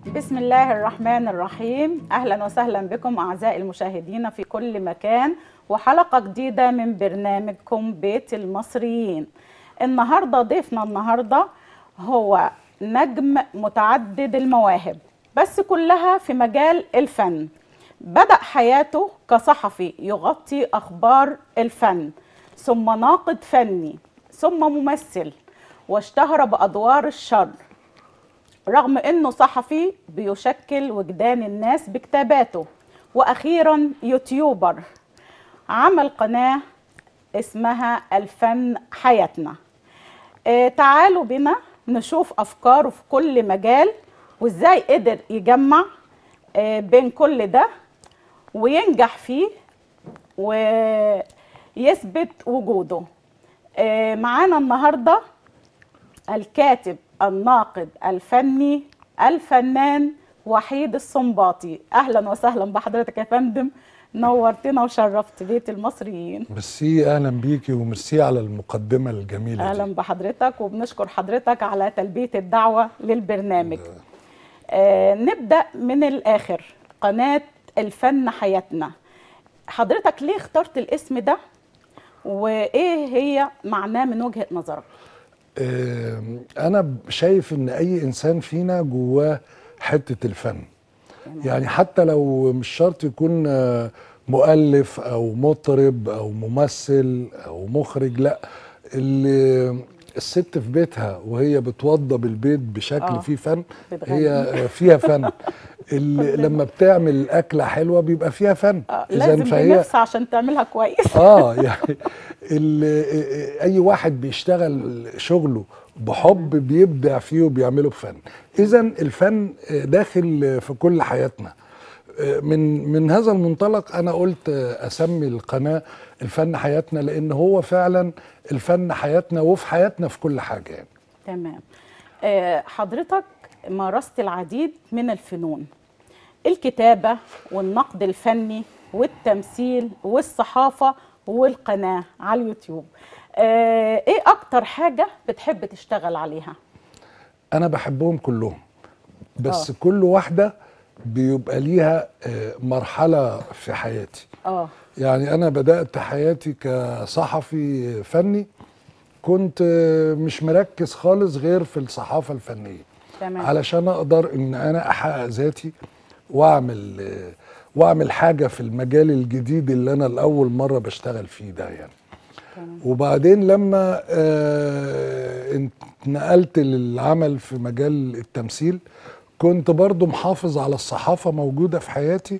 بسم الله الرحمن الرحيم اهلا وسهلا بكم اعزائي المشاهدين في كل مكان وحلقه جديده من برنامجكم بيت المصريين النهارده ضيفنا النهارده هو نجم متعدد المواهب بس كلها في مجال الفن بدأ حياته كصحفي يغطي أخبار الفن ثم ناقد فني ثم ممثل واشتهر بأدوار الشر رغم انه صحفي بيشكل وجدان الناس بكتاباته واخيرا يوتيوبر عمل قناه اسمها الفن حياتنا آه تعالوا بنا نشوف افكاره في كل مجال وازاي قدر يجمع آه بين كل ده وينجح فيه ويثبت وجوده آه معانا النهارده الكاتب الناقد الفني الفنان وحيد الصنباطي اهلا وسهلا بحضرتك يا فندم نورتنا وشرفت بيت المصريين ميرسي اهلا بيكي وميرسي على المقدمه الجميله اهلا دي بحضرتك وبنشكر حضرتك على تلبيه الدعوه للبرنامج آه نبدا من الاخر قناه الفن حياتنا حضرتك ليه اخترت الاسم ده وايه هي معناه من وجهه نظرك آه، انا شايف ان اي انسان فينا جواه حته الفن يعني حتى لو مش شرط يكون آه، مؤلف او مطرب او ممثل او مخرج لا اللي الست في بيتها وهي بتوضب البيت بشكل آه، فيه فن بتغني. هي آه، فيها فن اللي لما بتعمل اكله حلوه بيبقى فيها فن آه إذن لازم فهي بنفس عشان تعملها كويس اه يعني ال- اي واحد بيشتغل شغله بحب بيبدع فيه وبيعمله بفن اذا الفن داخل في كل حياتنا من من هذا المنطلق انا قلت اسمي القناه الفن حياتنا لان هو فعلا الفن حياتنا وفي حياتنا في كل حاجه يعني تمام آه، حضرتك مارست العديد من الفنون الكتابة والنقد الفني والتمثيل والصحافة والقناة على اليوتيوب آه، ايه اكتر حاجة بتحب تشتغل عليها انا بحبهم كلهم بس آه. آه. كل واحده بيبقى ليها آه، مرحله في حياتي اه يعني انا بدات حياتي كصحفي فني كنت مش مركز خالص غير في الصحافه الفنيه تمام علشان اقدر ان انا احقق ذاتي واعمل واعمل حاجه في المجال الجديد اللي انا لاول مره بشتغل فيه ده يعني تمام وبعدين لما آه، اتنقلت للعمل في مجال التمثيل كنت برضو محافظ على الصحافة موجودة في حياتي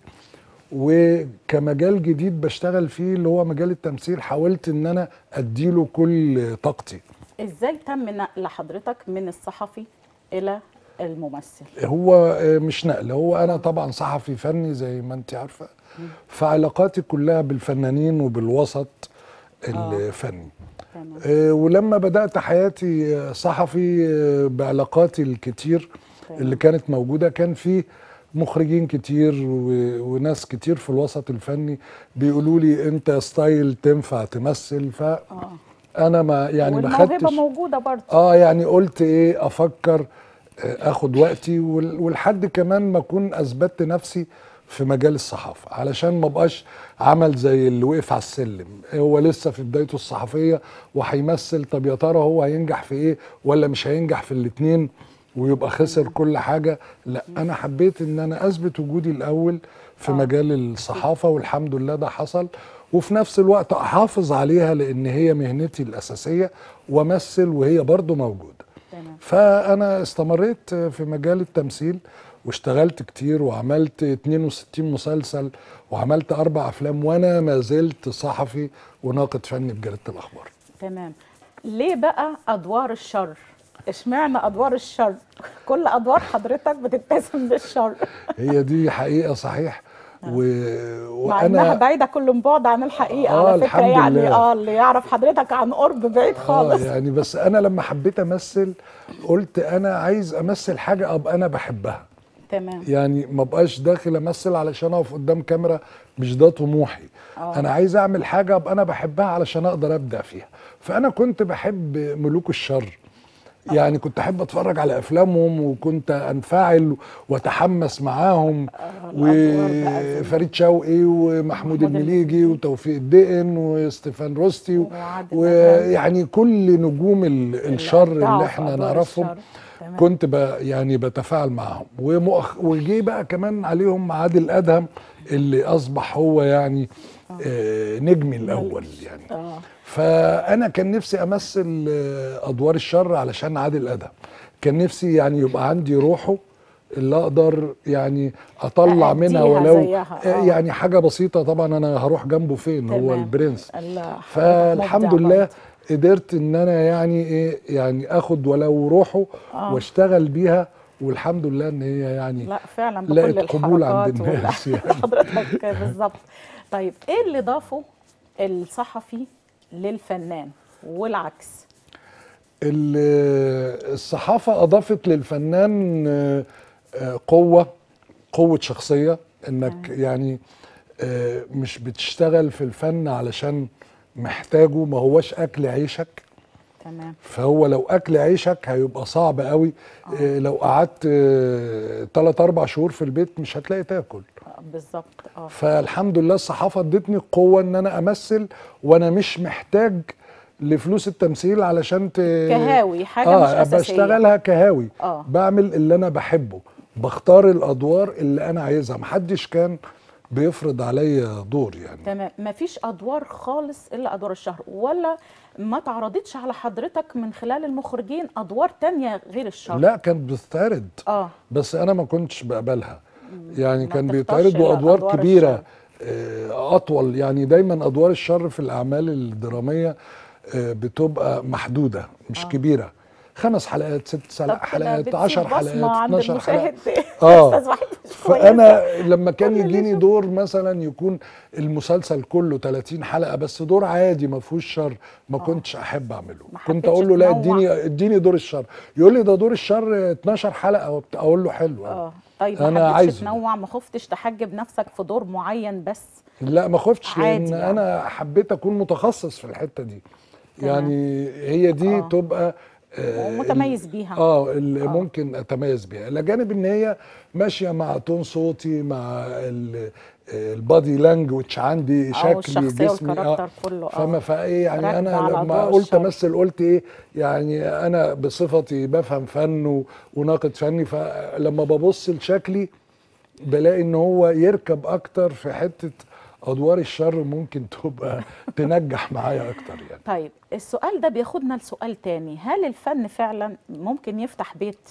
وكمجال جديد بشتغل فيه اللي هو مجال التمثيل حاولت ان انا اديله كل طاقتي ازاي تم نقل حضرتك من الصحفي الى الممثل هو آه، مش نقل هو انا طبعا صحفي فني زي ما انت عارفة فعلاقاتي كلها بالفنانين وبالوسط الفني تمام آه، ولما بدأت حياتي آه، صحفي آه، بعلاقاتي الكتير تمام. اللي كانت موجودة كان في مخرجين كتير و- وناس كتير في الوسط الفني بيقولوا لي انت ستايل تنفع تمثل اه فانا ما يعني ما والموهبة خدتش موجودة برضه اه يعني قلت ايه افكر آه، اخد وقتي وال- ولحد كمان ما اكون اثبتت نفسي في مجال الصحافه علشان ما بقاش عمل زي اللي وقف على السلم هو لسه في بدايته الصحفيه وهيمثل طب يا ترى هو هينجح في ايه ولا مش هينجح في الاتنين ويبقى خسر كل حاجه لا انا حبيت ان انا اثبت وجودي الاول في آه. مجال الصحافه والحمد لله ده حصل وفي نفس الوقت احافظ عليها لان هي مهنتي الاساسيه وامثل وهي برضو موجوده تمام فانا استمريت في مجال التمثيل واشتغلت كتير وعملت 62 مسلسل وعملت اربع افلام وانا ما زلت صحفي وناقد فني في جريده الاخبار تمام ليه بقى ادوار الشر اشمعنى ادوار الشر كل ادوار حضرتك بتتسم بالشر هي دي حقيقه صحيح و... مع انها وانا بعيده كل البعد عن الحقيقه آه، على فكره الحمد يعني لله. اه اللي يعرف حضرتك عن قرب بعيد خالص اه يعني بس انا لما حبيت امثل قلت انا عايز امثل حاجه ابقى انا بحبها تمام يعني ما بقاش داخل امثل علشان اقف قدام كاميرا مش ده طموحي آه. انا عايز اعمل حاجه ابقى انا بحبها علشان اقدر ابدع فيها فانا كنت بحب ملوك الشر يعني كنت احب اتفرج على افلامهم وكنت انفعل واتحمس معاهم الأدوار بقى زي- وفريد شوقي ومحمود محمود المليجي وتوفيق الدقن وستيفان روستي و- وعادل أدهم. ويعني كل نجوم ال- الشر أبدعوا اللي في احنا أدوار نعرفهم الشر. تمام. كنت ب يعني بتفاعل معاهم ومؤخ وجي بقى كمان عليهم عادل ادهم اللي اصبح هو يعني آه نجمي الاول يعني اه فانا كان نفسي امثل آه، ادوار الشر علشان عادل ادهم كان نفسي يعني يبقى عندي روحه اللي اقدر يعني اطلع منها أأديها ولو زيها، آه، آه. يعني حاجه بسيطه طبعا انا هروح جنبه فين هو تمام. البرنس ال- فالحمد مبدع لله برضه. قدرت ان انا يعني ايه يعني اخد ولو روحه آه. واشتغل بيها والحمد لله ان هي يعني لا فعلا بكل لقت قبول عند الحركات وال- الناس يعني. حضرتك بالظبط طيب ايه اللي ضافه الصحفي للفنان والعكس ال- الصحافة أضافت للفنان آه، آه، قوة قوة شخصية إنك يعني آه، مش بتشتغل في الفن علشان محتاجه ما هوش أكل عيشك تمام فهو لو أكل عيشك هيبقى صعب قوي آه، لو قعدت 3 أربع شهور في البيت مش هتلاقي تاكل آه، بالظبط اه فالحمد لله الصحافه ادتني القوه ان انا امثل وانا مش محتاج لفلوس التمثيل علشان ت... كهاوي حاجه اه مش اساسيه بشتغلها كهاوي آه. بعمل اللي انا بحبه بختار الادوار اللي انا عايزها محدش كان بيفرض عليا دور يعني تمام مفيش ادوار خالص الا ادوار الشهر ولا ما تعرضتش على حضرتك من خلال المخرجين ادوار تانية غير الشهر لا كانت بتتعرض اه بس انا ما كنتش بقبلها يعني ما كان بتختارش بيتعرضوا إلا ادوار أدوار كبيره الشر. آه، اطول يعني دايما ادوار الشر في الاعمال الدراميه آه، بتبقى محدوده مش كبيره خمس حلقات ست طب سل- كده حلقات بتسيب 10 بصمة حلقات عند 12 حلقه المشاهد آه. أستاذ وحيد مش كويسة. فانا لما كان كل اللي يجيني يشوف. دور مثلا يكون المسلسل كله 30 حلقه بس دور عادي ما فيهوش شر ما كنتش احب اعمله ما كنت حبيتش اقول له لا تنوع. اديني اديني دور الشر يقول لي ده دور الشر 12 حلقه وبت- اقول له حلو اه طيب أنا ما حبيتش عايزه. تنوع ما خفتش تحجب نفسك في دور معين بس لا ما خفتش عادي لان يعني. انا حبيت اكون متخصص في الحته دي تمام. يعني هي دي آه. تبقى آه، ومتميز ال- بيها. اه اللي آه. ممكن اتميز بيها الى جانب ان هي ماشيه مع تون صوتي مع ال- آه، البادي لانجوج عندي أو شكلي الشخصية جسمي والكاركتر كله، آه. فما فايه يعني راكبة انا على لما أدوار قلت الشر. امثل قلت ايه يعني انا بصفتي بفهم فن و- وناقد فني فلما ببص لشكلي بلاقي ان هو يركب اكتر في حته ادوار الشر ممكن تبقى تنجح معايا اكتر يعني طيب السؤال ده بياخدنا لسؤال تاني هل الفن فعلا ممكن يفتح بيت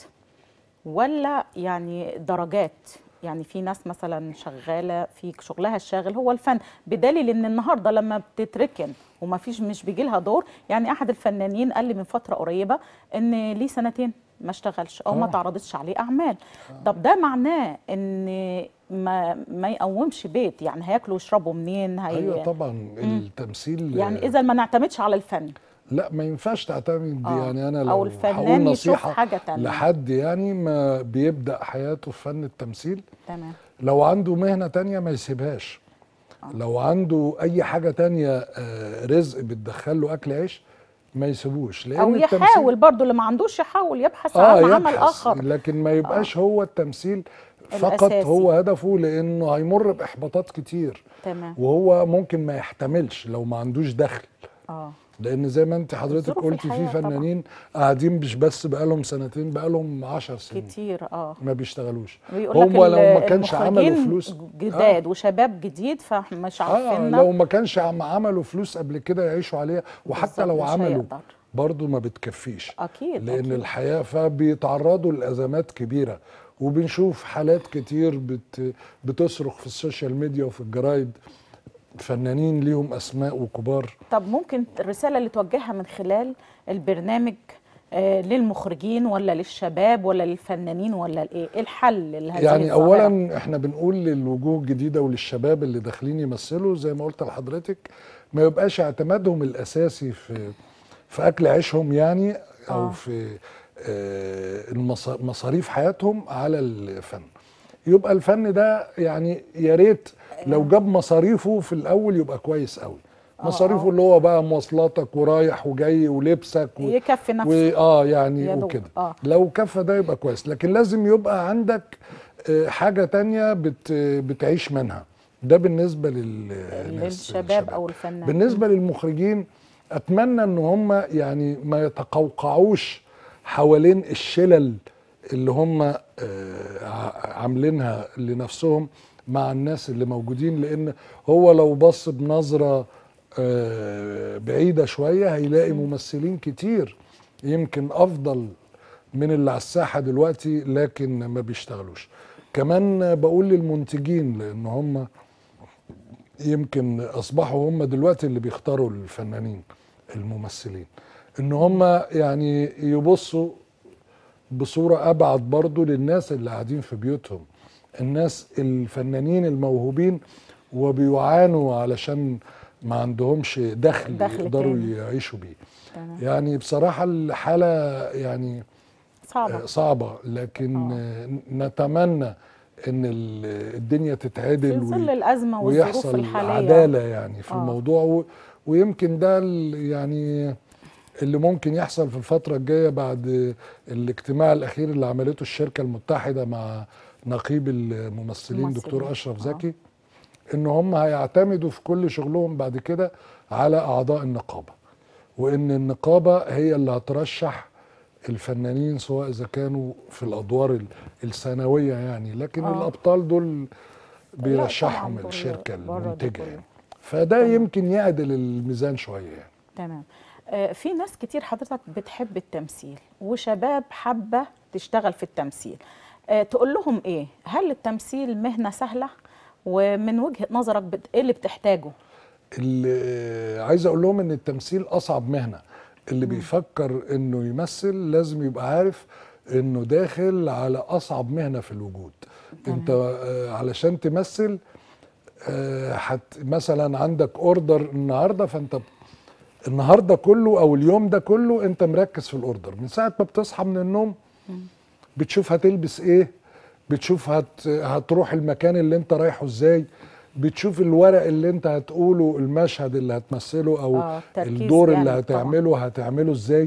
ولا يعني درجات يعني في ناس مثلا شغاله في شغلها الشاغل هو الفن بدليل ان النهارده لما بتتركن وما فيش مش بيجي لها دور يعني احد الفنانين قال لي من فتره قريبه ان ليه سنتين ما اشتغلش او ما آه. تعرضتش عليه اعمال طب ده معناه ان ما ما يقومش بيت يعني هياكلوا ويشربوا منين هي ايوه طبعا التمثيل يعني اذا ما نعتمدش على الفن لا ما ينفعش تعتمد دي آه. يعني انا أو لو الفنان هقول يشوف نصيحه حاجة تانية. لحد يعني ما بيبدا حياته في فن التمثيل تمام لو عنده مهنه تانية ما يسيبهاش لو عنده اي حاجه تانية آه، رزق بتدخله اكل عيش ما يسيبوش لان او التمثيل يحاول برضو اللي ما عندوش يحاول يبحث اه عن عمل يبحث اخر لكن ما يبقاش هو التمثيل فقط الأساسي. هو هدفه لانه هيمر باحباطات كتير تمام وهو ممكن ما يحتملش لو ما عندوش دخل اه لان زي ما انت حضرتك ظروف قلتي في الحياة طبعاً. فنانين قاعدين مش بس بقالهم سنتين بقالهم عشر سنين كتير اه ما بيشتغلوش بيقول لك هم لو ما ال- كانش عملوا المخرجين فلوس جداد وشباب جديد فمش اه عارفين لو ما كانش عم عملوا فلوس قبل كده يعيشوا عليها وحتى بالظبط، لو مش عملوا هيقدر. برضو ما بتكفيش اكيد لان أكيد. الحياه فبيتعرضوا لازمات كبيره وبنشوف حالات كتير بت بتصرخ في السوشيال ميديا وفي الجرايد فنانين ليهم اسماء وكبار طب ممكن الرساله اللي توجهها من خلال البرنامج آه للمخرجين ولا للشباب ولا للفنانين ولا الايه إيه الحل لهذه يعني الظاهرة؟ اولا احنا بنقول للوجوه الجديده وللشباب اللي داخلين يمثلوا زي ما قلت لحضرتك ما يبقاش اعتمادهم الاساسي في في اكل عيشهم يعني او آه. في آه، المص- مصاريف حياتهم على الفن يبقى الفن ده يعني يا ريت لو جاب مصاريفه في الاول يبقى كويس قوي آه، مصاريفه آه. اللي هو بقى مواصلاتك ورايح وجاي ولبسك و... يكفي نفسه واه يعني يا دوب، وكده آه. لو كفى ده يبقى كويس لكن لازم يبقى عندك آه، حاجة تانية بت بتعيش منها ده بالنسبة لل للشباب او الفنان بالنسبة للمخرجين أتمنى إن هم يعني ما يتقوقعوش حوالين الشلل اللي هم آه، ع- عاملينها لنفسهم مع الناس اللي موجودين لأن هو لو بص بنظرة آه، بعيدة شوية هيلاقي ممثلين كتير يمكن أفضل من اللي على الساحة دلوقتي لكن ما بيشتغلوش كمان بقول للمنتجين لأن هم يمكن اصبحوا هم دلوقتي اللي بيختاروا الفنانين الممثلين ان هم يعني يبصوا بصوره ابعد برضو للناس اللي قاعدين في بيوتهم الناس الفنانين الموهوبين وبيعانوا علشان ما عندهمش دخل, دخل يقدروا تاني. يعيشوا بيه تمام. يعني بصراحه الحاله يعني صعبه صعبه لكن نتمنى ان ال- الدنيا تتعدل في وي- ظل الازمه والظروف ويحصل الحاليه عداله يعني في آه. الموضوع و... ويمكن ده ال- يعني اللي ممكن يحصل في الفتره الجايه بعد الاجتماع الاخير اللي عملته الشركه المتحده مع نقيب الممثلين الممثلين. دكتور اشرف آه. زكي ان هم هيعتمدوا في كل شغلهم بعد كده على اعضاء النقابه وان النقابه هي اللي هترشح الفنانين سواء اذا كانوا في الادوار ال- الثانويه يعني لكن آه. الابطال دول طبعاً بيرشحهم بره- الشركه بره ده المنتجه كله. يعني فده يمكن يعدل الميزان شويه يعني تمام آه، في ناس كتير حضرتك بتحب التمثيل وشباب حابة تشتغل في التمثيل آه، تقول لهم ايه هل التمثيل مهنة سهلة ومن وجهة نظرك بت... ايه اللي بتحتاجه اللي عايز اقول لهم ان التمثيل اصعب مهنه اللي بيفكر انه يمثل لازم يبقى عارف انه داخل على اصعب مهنه في الوجود انت آه، علشان تمثل آه، حت مثلا عندك اوردر النهارده فانت النهارده كله او اليوم ده كله انت مركز في الاوردر من ساعه ما بتصحى من النوم بتشوف هتلبس ايه بتشوف هت هتروح المكان اللي انت رايحه ازاي بتشوف الورق اللي انت هتقوله المشهد اللي هتمثله او آه، تركيز الدور اللي جامد طبعاً. هتعمله هتعمله ازاي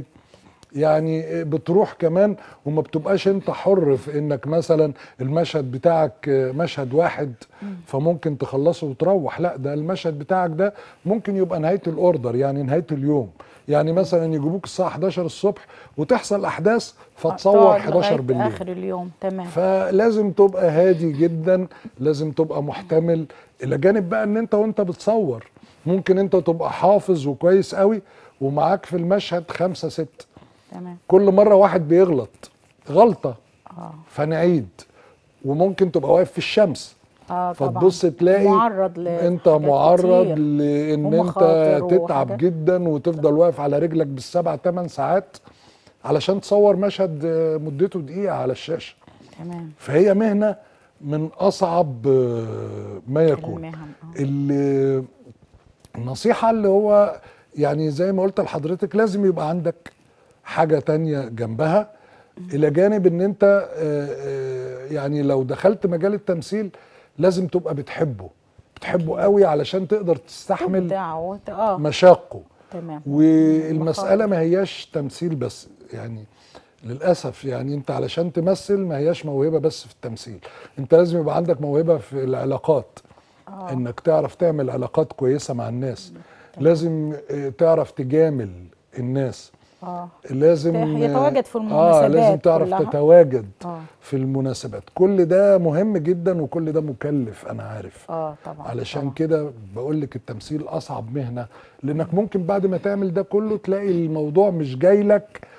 يعني بتروح كمان وما بتبقاش انت حر في انك مثلا المشهد بتاعك مشهد واحد فممكن تخلصه وتروح لا ده المشهد بتاعك ده ممكن يبقى نهايه الاوردر يعني نهايه اليوم يعني مثلا يجيبوك الساعه 11 الصبح وتحصل احداث فتصور تقعد 11 لغاية بالليل اخر اليوم تمام فلازم تبقى هادي جدا لازم تبقى محتمل الى جانب بقى ان انت وانت بتصور ممكن انت تبقى حافظ وكويس قوي ومعاك في المشهد خمسة ستة تمام كل مرة واحد بيغلط غلطة اه فنعيد وممكن تبقى واقف في الشمس اه طبعا فتبص تلاقي معرض ل انت معرض لان انت ومخاطر تتعب وحاجات. جدا وتفضل واقف على رجلك بالسبع ثمان ساعات علشان تصور مشهد آه، مدته دقيقة على الشاشة تمام فهي مهنة من أصعب آه، ما يكون المهن آه. اللي النصيحة اللي هو يعني زي ما قلت لحضرتك لازم يبقى عندك حاجة تانية جنبها إلى جانب إن أنت آه، آه، يعني لو دخلت مجال التمثيل لازم تبقى بتحبه بتحبه قوي علشان تقدر تستحمل تبدع وت... اه مشاقه تمام والمسألة ما هياش تمثيل بس يعني للأسف يعني أنت علشان تمثل ما هياش موهبة بس في التمثيل أنت لازم يبقى عندك موهبة في العلاقات آه. إنك تعرف تعمل علاقات كويسة مع الناس لازم آه، تعرف تجامل الناس اه لازم يتواجد في اه المناسبات لازم تعرف كلها. تتواجد اه في المناسبات كل ده مهم جدا وكل ده مكلف انا عارف اه طبعا علشان طبعاً. كده بقول لك التمثيل اصعب مهنه لانك ممكن بعد ما تعمل ده كله تلاقي الموضوع مش جاي لك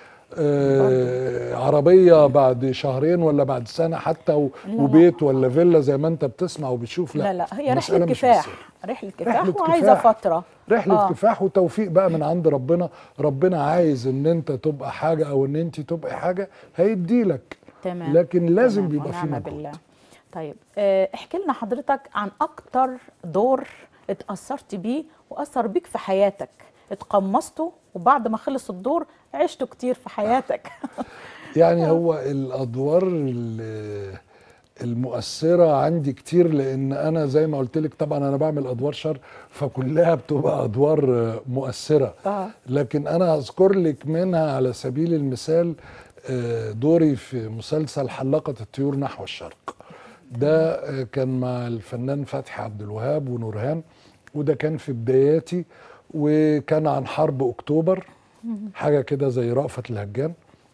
آه عربيه بعد شهرين ولا بعد سنه حتى و- لا. وبيت ولا فيلا زي ما انت بتسمع وبتشوف لا لا لا هي المسألة رحلة مش كفاح بالسهل. رحلة كفاح رحلة وعايزة كفاح. فترة رحلة آه. آه. كفاح وتوفيق بقى من عند ربنا ربنا عايز ان انت تبقى حاجة او ان انت تبقى حاجة هيديلك تمام لكن لازم تمام، بيبقى في ونعم مجهود بالله طيب آه، احكي لنا حضرتك عن اكتر دور اتأثرت بيه وأثر بيك في حياتك اتقمصته وبعد ما خلص الدور عشته كتير في حياتك يعني هو الادوار اللي, المؤثره عندي كتير لان انا زي ما قلت لك طبعا انا بعمل ادوار شر فكلها بتبقى ادوار آه، مؤثره اه لكن انا هذكر لك منها على سبيل المثال آه، دوري في مسلسل حلاقة الطيور نحو الشرق ده آه، كان مع الفنان فتحي عبد الوهاب ونورهان وده كان في بداياتي وكان عن حرب اكتوبر حاجة كده زي رأفت الهجان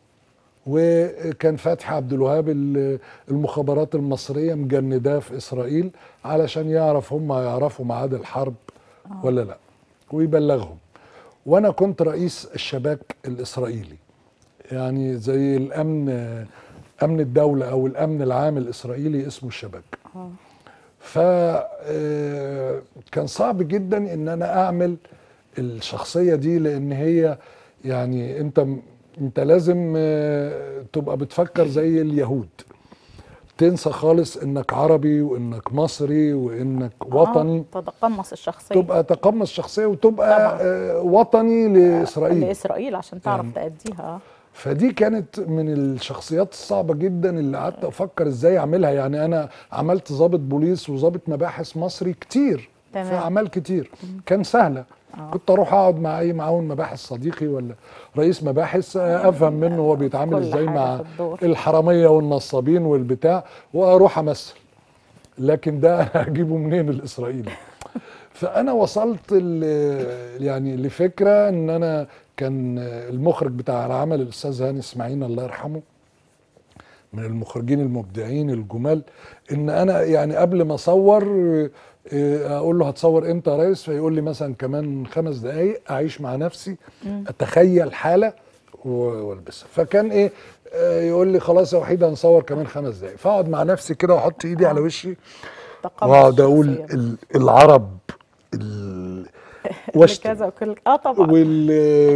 وكان فتحي عبد الوهاب ال- المخابرات المصرية مجنداه في إسرائيل علشان يعرف هم يعرفوا ميعاد الحرب ولا لا ويبلغهم وانا كنت رئيس الشباك الاسرائيلي يعني زي الامن امن الدوله او الامن العام الاسرائيلي اسمه الشباك اه ف آه، كان صعب جدا ان انا اعمل الشخصيه دي لان هي يعني انت انت لازم آه، تبقى بتفكر زي اليهود تنسى خالص انك عربي وانك مصري وانك وطني آه. تتقمص الشخصيه تبقى تقمص شخصيه وتبقى طبعا. آه، وطني لاسرائيل لاسرائيل عشان تعرف يعني- تأديها آه. فدي كانت من الشخصيات الصعبة جدا اللي قعدت افكر ازاي اعملها يعني انا عملت ضابط بوليس وضابط مباحث مصري كتير تمام. في اعمال كتير كان سهلة آه. كنت اروح اقعد مع اي معاون مباحث صديقي ولا رئيس مباحث آه، افهم منه هو بيتعامل كل ازاي حاجة مع في الدور. الحرامية والنصابين والبتاع واروح امثل لكن ده هجيبه منين الاسرائيلي فانا وصلت ل- يعني لفكره ان انا كان المخرج بتاع العمل الاستاذ هاني اسماعيل الله يرحمه من المخرجين المبدعين الجمال ان انا يعني قبل ما اصور آه، اقول له هتصور امتى يا ريس فيقول لي مثلا كمان خمس دقايق اعيش مع نفسي اتخيل حاله و- والبسها فكان ايه آه، يقول لي خلاص يا وحيد هنصور كمان خمس دقايق فاقعد مع نفسي كده واحط ايدي على وشي تقمص واقعد اقول الشخصية. ال- العرب ال- واشتم كذا وكل اه طبعا وال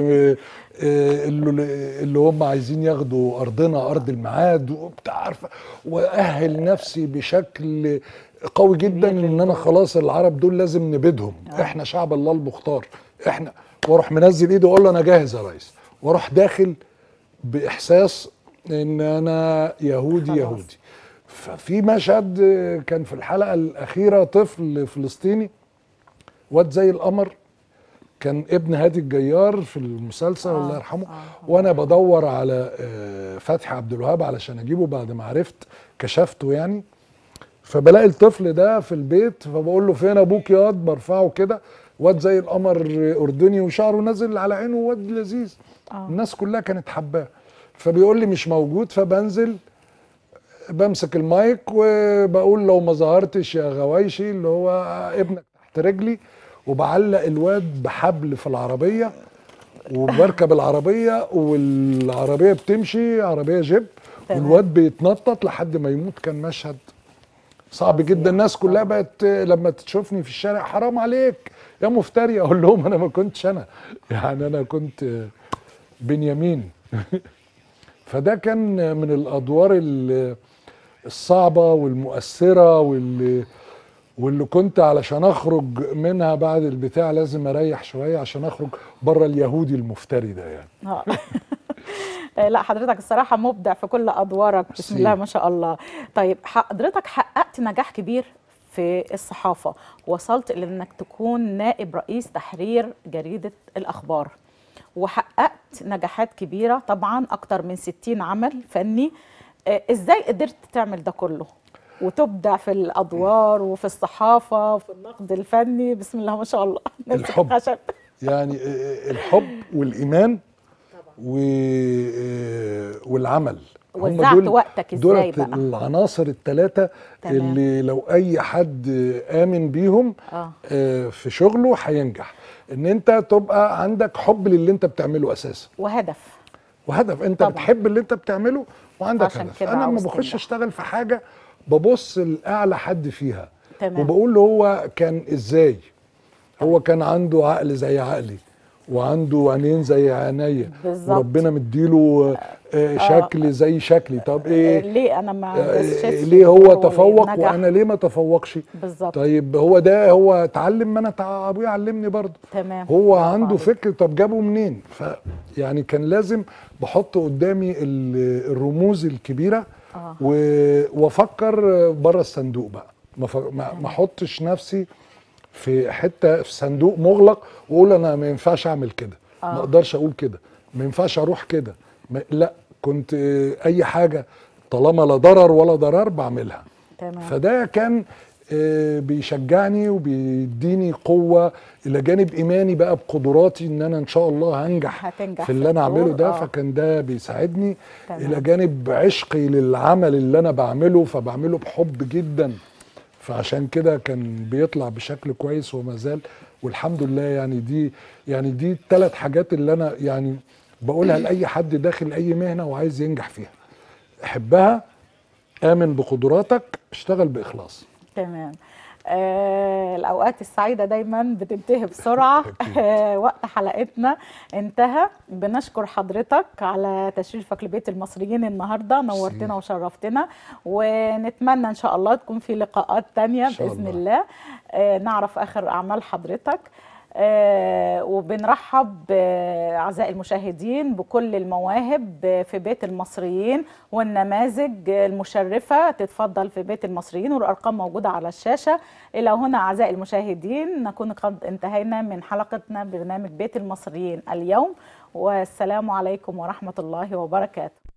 آه، اللي اللي هم عايزين ياخدوا ارضنا ارض الميعاد وبتاع عارفه واهل نفسي بشكل قوي جدا ان انا خلاص العرب دول لازم نبيدهم احنا شعب الله المختار احنا واروح منزل ايدي واقول له انا جاهز يا ريس واروح داخل باحساس ان انا يهودي خلاص. يهودي ففي مشهد آه، كان في الحلقه الاخيره طفل فلسطيني واد زي القمر كان ابن هادي الجيار في المسلسل آه، الله يرحمه آه، وانا بدور على آه، فتحي عبد الوهاب علشان اجيبه بعد ما عرفت كشفته يعني فبلاقي الطفل ده في البيت فبقول له فين ابوك ياض برفعه كده واد زي القمر اردني وشعره نازل على عينه واد لذيذ آه. الناس كلها كانت حباه فبيقول لي مش موجود فبنزل بمسك المايك وبقول لو ما ظهرتش يا غوايشي اللي هو ابنك تحت رجلي وبعلق الواد بحبل في العربيه وبركب العربيه والعربيه بتمشي عربيه جيب تمام. والواد بيتنطط لحد ما يموت كان مشهد صعب فظيع. جدا الناس كلها بقت لما تشوفني في الشارع حرام عليك يا مفتري اقول لهم انا ما كنتش انا يعني انا كنت بنيامين فده كان من الادوار ال- الصعبه والمؤثره واللي واللي كنت علشان اخرج منها بعد البتاع لازم اريح شويه عشان اخرج بره اليهودي المفتري ده يعني آه. آه، لا حضرتك الصراحة مبدع في كل أدوارك بسم ميرسي. الله ما شاء الله طيب حضرتك حققت نجاح كبير في الصحافة وصلت إلى أنك تكون نائب رئيس تحرير جريدة الأخبار وحققت نجاحات كبيرة طبعا أكتر من 60 عمل فني آه، إزاي قدرت تعمل ده كله وتبدع في الأدوار وفي الصحافة وفي النقد الفني بسم الله ما شاء الله نمسك الحب. خشب. يعني آه، الحب والايمان و آه، والعمل هم وزعت دول- وقتك إزاي دولت بقى؟ العناصر الثلاثه تمام. اللي لو اي حد امن بيهم آه. آه، في شغله هينجح ان انت تبقى عندك حب للي انت بتعمله اساسا وهدف وهدف انت طبعا. بتحب اللي انت بتعمله وعندك عشان هدف كده انا لما عاوز بخش تنجح. اشتغل في حاجه ببص لاعلى حد فيها تمام. وبقول له هو كان ازاي هو كان عنده عقل زي عقلي وعنده عينين زي عينيا بالظبط. وربنا مديله آه، شكل زي شكلي طب ايه ليه انا ما آه، بصيتش ليه هو وليه تفوق نجح؟ وانا ليه ما تفوقش بالظبط طيب هو ده هو اتعلم ما انا تع- ابويا علمني برضه تمام هو برافو عنده عليك. فكر طب جابه منين ف يعني كان لازم بحط قدامي ال- الرموز الكبيره آه. و- وافكر بره الصندوق بقى ما ف- ما ما احطش نفسي في حته في صندوق مغلق واقول انا ما ينفعش اعمل كده ما آه. اقدرش اقول كده ما ينفعش اروح كده ما- لا كنت آه، اي حاجه طالما لا ضرر ولا ضرار بعملها تمام فده كان آه، بيشجعني وبيديني قوه الى جانب ايماني بقى بقدراتي ان انا ان شاء الله هنجح هتنجح في اللي انا الدور. اعمله ده آه. فكان ده بيساعدني تمام. الى جانب عشقي للعمل اللي انا بعمله فبعمله بحب جدا فعشان كده كان بيطلع بشكل كويس وما زال والحمد لله يعني دي يعني دي الثلاث حاجات اللي انا يعني بقولها لاي حد داخل اي مهنه وعايز ينجح فيها حبها امن بقدراتك اشتغل باخلاص تمام آه الأوقات السعيدة دايما بتنتهي بسرعة أكيد. آه وقت حلقتنا انتهى بنشكر حضرتك على تشريفك لبيت المصريين النهاردة نورتنا وشرفتنا ونتمنى إن شاء الله تكون في لقاءات تانية إن شاء بإذن الله. الله آه نعرف آخر أعمال حضرتك آه وبنرحب آه، أعزائي المشاهدين بكل المواهب آه، في بيت المصريين والنماذج آه، المشرفة تتفضل في بيت المصريين والأرقام موجودة على الشاشة إلى هنا أعزائي المشاهدين نكون قد انتهينا من حلقتنا برنامج بيت المصريين اليوم والسلام عليكم ورحمة الله وبركاته